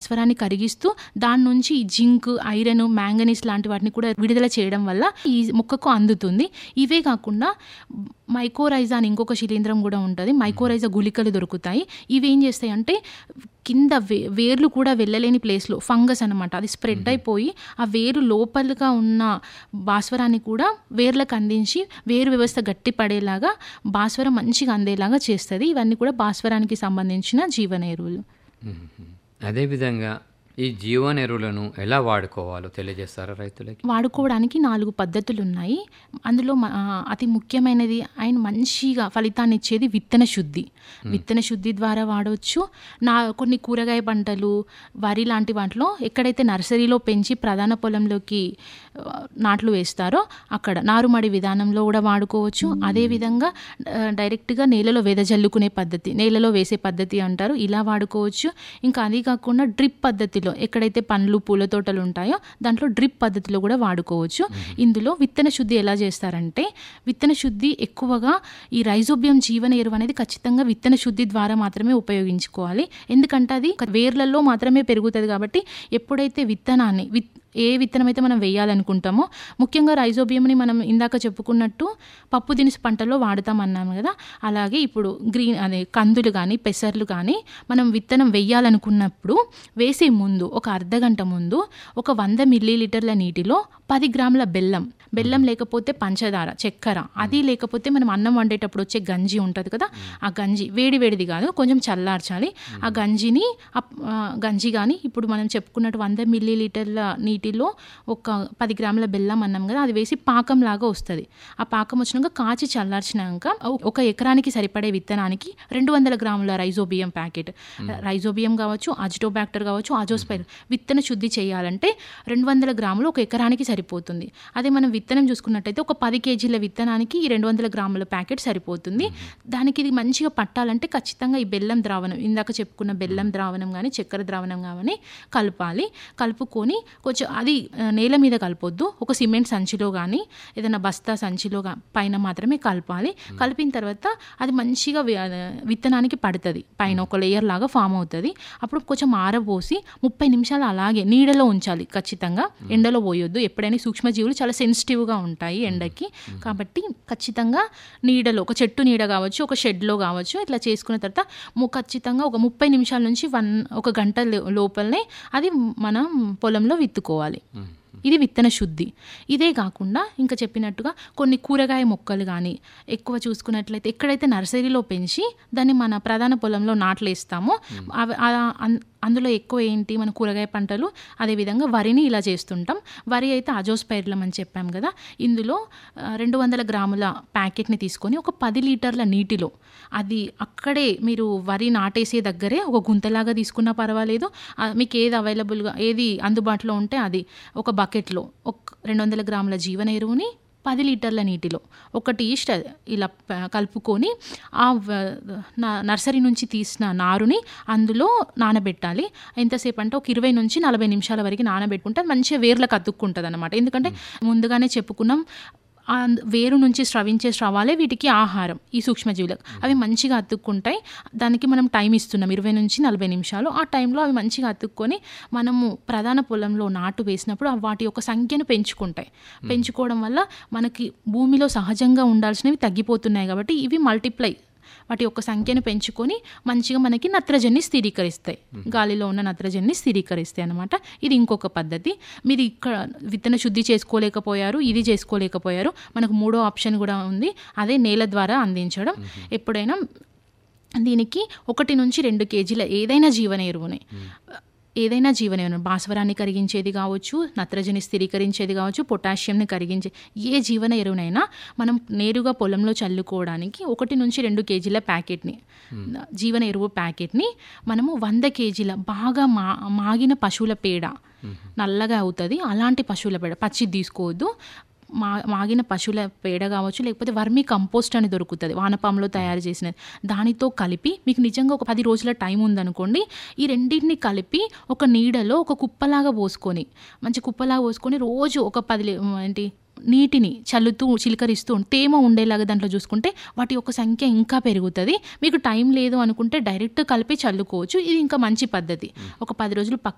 భాస్వరాన్ని కరిగిస్తూ దాని నుంచి ఈ జింక్ ఐరన్ మ్యాంగనీస్ లాంటి వాటిని కూడా విడుదల చేయడం వల్ల ఈ మొక్కకు అందుతుంది ఇవే కాకుండా మైకోరైజా అని ఇంకొక శిలీంధ్రం కూడా ఉంటుంది మైకోరైజా గుళికలు దొరుకుతాయి ఇవి ఏం చేస్తాయి అంటే కింద వే వేర్లు కూడా వెళ్ళలేని ప్లేస్లో ఫంగస్ అనమాట అది స్ప్రెడ్ అయిపోయి ఆ వేరు లోపలగా ఉన్న భాస్వరాన్ని కూడా వేర్లకు అందించి వేరు వ్యవస్థ గట్టి పడేలాగా భాస్వరం మంచిగా అందేలాగా చేస్తుంది ఇవన్నీ కూడా భాస్వరానికి సంబంధించిన జీవన ఎరువులు మ్మ్. అదేవిధంగా ఈ జీవన ఎరువులను ఎలా వాడుకోవాలో తెలియజేస్తారా రైతులకి వాడుకోవడానికి నాలుగు పద్ధతులు ఉన్నాయి అందులో మ- ఆ, అతి ముఖ్యమైనది ఆయన మంచిగా ఫలితాన్ని ఇచ్చేది విత్తన శుద్ధి విత్తన శుద్ధి ద్వారా వాడవచ్చు నా కొన్ని కూరగాయ పంటలు వరి లాంటి వాటిలో ఎక్కడైతే నర్సరీలో పెంచి ప్రధాన పొలంలోకి ఆ, నాట్లు వేస్తారో అక్కడ నారుమడి విధానంలో కూడా వాడుకోవచ్చు అదేవిధంగా ఆ, డైరెక్ట్గా నేలలో వెదజల్లుకునే పద్ధతి నేలలో వేసే పద్ధతి అంటారు ఇలా వాడుకోవచ్చు ఇంకా అది కాకుండా డ్రిప్ పద్ధతిలో ఎక్కడైతే పండ్లు పూల తోటలు ఉంటాయో దాంట్లో డ్రిప్ పద్ధతిలో కూడా వాడుకోవచ్చు ఇందులో విత్తన శుద్ధి ఎలా చేస్తారంటే విత్తన శుద్ధి ఎక్కువగా ఈ రైజోబియం జీవన ఎరువు అనేది ఖచ్చితంగా విత్తన శుద్ధి ద్వారా మాత్రమే ఉపయోగించుకోవాలి ఎందుకంటే అది వేర్లలో మాత్రమే పెరుగుతుంది కాబట్టి ఎప్పుడైతే విత్తనాన్ని విత్ ఏ విత్తనం అయితే మనం వేయాలనుకుంటామో ముఖ్యంగా రైజోబియంని మనం ఇందాక చెప్పుకున్నట్టు పప్పు దినుసు పంటలో వాడతాం అన్నాము కదా అలాగే ఇప్పుడు గ్రీన్ అదే కందులు కానీ పెసర్లు కానీ మనం విత్తనం వేయాలనుకున్నప్పుడు వేసే ముందు ఒక అర్ధ గంట ముందు ఒక వంద మిల్లీ లీటర్ల నీటిలో పది గ్రాముల బెల్లం బెల్లం లేకపోతే పంచదార చక్కెర అది లేకపోతే మనం అన్నం వండేటప్పుడు వచ్చే గంజి ఉంటుంది కదా ఆ గంజి వేడి వేడిది కాదు కొంచెం చల్లార్చాలి ఆ గంజిని అప్- ఆ, గంజి కానీ ఇప్పుడు మనం చెప్పుకున్నట్టు వంద మిల్లీ లీటర్ల నీటిలో ఒక పది గ్రాముల బెల్లం అన్నాం కదా అది వేసి పాకం లాగా వస్తుంది ఆ పాకం వచ్చినాక కాచి చల్లార్చినాక ఒక ఎకరానికి సరిపడే విత్తనానికి రెండు వందల గ్రాముల రైజోబియం ప్యాకెట్ రైజోబియం కావచ్చు అజిటోబాక్టర్ కావచ్చు అజోస్పైర్ విత్తన శుద్ధి చేయాలంటే రెండు వందల గ్రాములు ఒక ఎకరానికి సరిపోతుంది అదే మనం విత్తనం చూసుకున్నట్టయితే ఒక పది కేజీల విత్తనానికి ఈ రెండు వందల గ్రాముల ప్యాకెట్ సరిపోతుంది దానికి ఇది మంచిగా పట్టాలంటే ఖచ్చితంగా ఈ బెల్లం ద్రావణం ఇందాక చెప్పుకున్న బెల్లం ద్రావణం కానీ చక్కెర ద్రావణం కానీ కలపాలి కలుపుకొని కొంచెం అది ఆ, నేల మీద కలపొద్దు ఒక సిమెంట్ సంచిలో కానీ ఏదైనా బస్తా సంచిలో గా- పైన మాత్రమే కలపాలి కలిపిన తర్వాత అది మంచిగా వి- ఆ, విత్తనానికి పడుతుంది పైన ఒక లేయర్ లాగా ఫామ్ అవుతుంది అప్పుడు కొంచెం ఆరబోసి ముప్పై నిమిషాలు అలాగే నీడలో ఉంచాలి ఖచ్చితంగా ఎండలో పోయొద్దు ఎప్పుడైనా సూక్ష్మజీవులు చాలా సెన్సిటివ్గా ఉంటాయి ఎండకి కాబట్టి ఖచ్చితంగా నీడలో ఒక చెట్టు నీడ కావచ్చు ఒక షెడ్లో కావచ్చు ఇట్లా చేసుకున్న తర్వాత ము- ఖచ్చితంగా ఒక ముప్పై నిమిషాల నుంచి వన్ ఒక గంట లో- లోపలనే అది మనం పొలంలో విత్తుకోవాలి ఇది విత్తన శుద్ధి ఇదే కాకుండా ఇంకా చెప్పినట్టుగా కొన్ని కూరగాయ మొక్కలు కానీ ఎక్కువ చూసుకున్నట్లయితే ఎక్కడైతే నర్సరీలో పెంచి దాన్ని మన ప్రధాన పొలంలో నాట్లేస్తామో అవి ఆ- అన్- అందులో ఎక్కువ ఏంటి మన కూరగాయ పంటలు అదేవిధంగా వరిని ఇలా చేస్తుంటాం వరి అయితే అజోస్పైర్లం అని చెప్పాం కదా ఇందులో ఆ, రెండు వందల గ్రాముల ప్యాకెట్ని తీసుకొని ఒక పది లీటర్ల నీటిలో అది అక్కడే మీరు వరి నాటేసే దగ్గరే ఒక గుంతలాగా తీసుకున్నా పర్వాలేదు ఆ, మీకు ఏది అవైలబుల్గా ఏది అందుబాటులో ఉంటే అది ఒక బకెట్లో ఒక రెండు వందల గ్రాముల జీవన ఎరువుని పది లీటర్ల నీటిలో ఒకటి ఈస్ట్ ఇలా ప- కలుపుకొని ఆ వ- న- నర్సరీ నుంచి తీసిన నారుని అందులో నానబెట్టాలి ఎంతసేపు అంటే ఒక ఇరవై నుంచి నలభై నిమిషాల వరకు నానబెట్టుకుంటే అది మంచిగా వేర్లకు అతుక్కుంటుంది అనమాట ఎందుకంటే ముందుగానే చెప్పుకున్నాం ఆ వేరు నుంచి స్రవించే స్రవాలే వీటికి ఆహారం ఈ సూక్ష్మజీవులకు అవి మంచిగా అతుక్కుంటాయి దానికి మనం టైం ఇస్తున్నాం ఇరవై నుంచి నలభై నిమిషాలు ఆ టైంలో అవి మంచిగా అతుక్కొని మనము ప్రధాన పొలంలో నాటు వేసినప్పుడు ఆ వాటి యొక్క సంఖ్యను పెంచుకుంటాయి పెంచుకోవడం వల్ల మనకి భూమిలో సహజంగా ఉండాల్సినవి తగ్గిపోతున్నాయి కాబట్టి ఇవి మల్టిప్లై వాటి యొక్క సంఖ్యను పెంచుకొని మంచిగా మనకి నత్రజని స్థిరీకరిస్తాయి గాలిలో ఉన్న నత్రజని స్థిరీకరిస్తాయి అనమాట ఇది ఇంకొక పద్ధతి మీరు ఇక్కడ విత్తన శుద్ధి చేసుకోలేకపోయారు ఇది చేసుకోలేకపోయారు మనకు మూడో ఆప్షన్ కూడా ఉంది అదే నేల ద్వారా అందించడం ఎప్పుడైనా దీనికి ఒకటి నుంచి రెండు కేజీల ఏదైనా జీవన ఎరువుని ఏదైనా జీవన ఎరువు భాస్వరాన్ని కరిగించేది కావచ్చు నత్రజని స్థిరీకరించేది కావచ్చు పొటాషియంని కరిగించే ఏ జీవన ఎరువునైనా మనం నేరుగా పొలంలో చల్లుకోవడానికి ఒకటి నుంచి రెండు కేజీల ప్యాకెట్ని జీవన ఎరువు ప్యాకెట్ని మనము వంద కేజీల బాగా మా మాగిన పశువుల పేడ నల్లగా అవుతుంది అలాంటి పశువుల పేడ పచ్చిది తీసుకోవద్దు మా మాగిన పశువుల పేడ కావచ్చు లేకపోతే వర్మీ కంపోస్ట్ అని దొరుకుతుంది వానపాములో తయారు చేసినది దానితో కలిపి మీకు నిజంగా ఒక పది రోజుల టైం ఉందనుకోండి ఈ రెండింటిని కలిపి ఒక నీడలో ఒక కుప్పలాగా పోసుకొని మంచి కుప్పలాగా పోసుకొని రోజు ఒక పది లీ- ఏంటి నీటిని చల్లుతూ చిలకరిస్తూ తేమ ఉండేలాగా దాంట్లో చూసుకుంటే వాటి యొక్క సంఖ్య ఇంకా పెరుగుతుంది మీకు టైం లేదు అనుకుంటే డైరెక్ట్ కలిపి చల్లుకోవచ్చు ఇది ఇంకా మంచి పద్ధతి ఒక పది రోజులు పక్క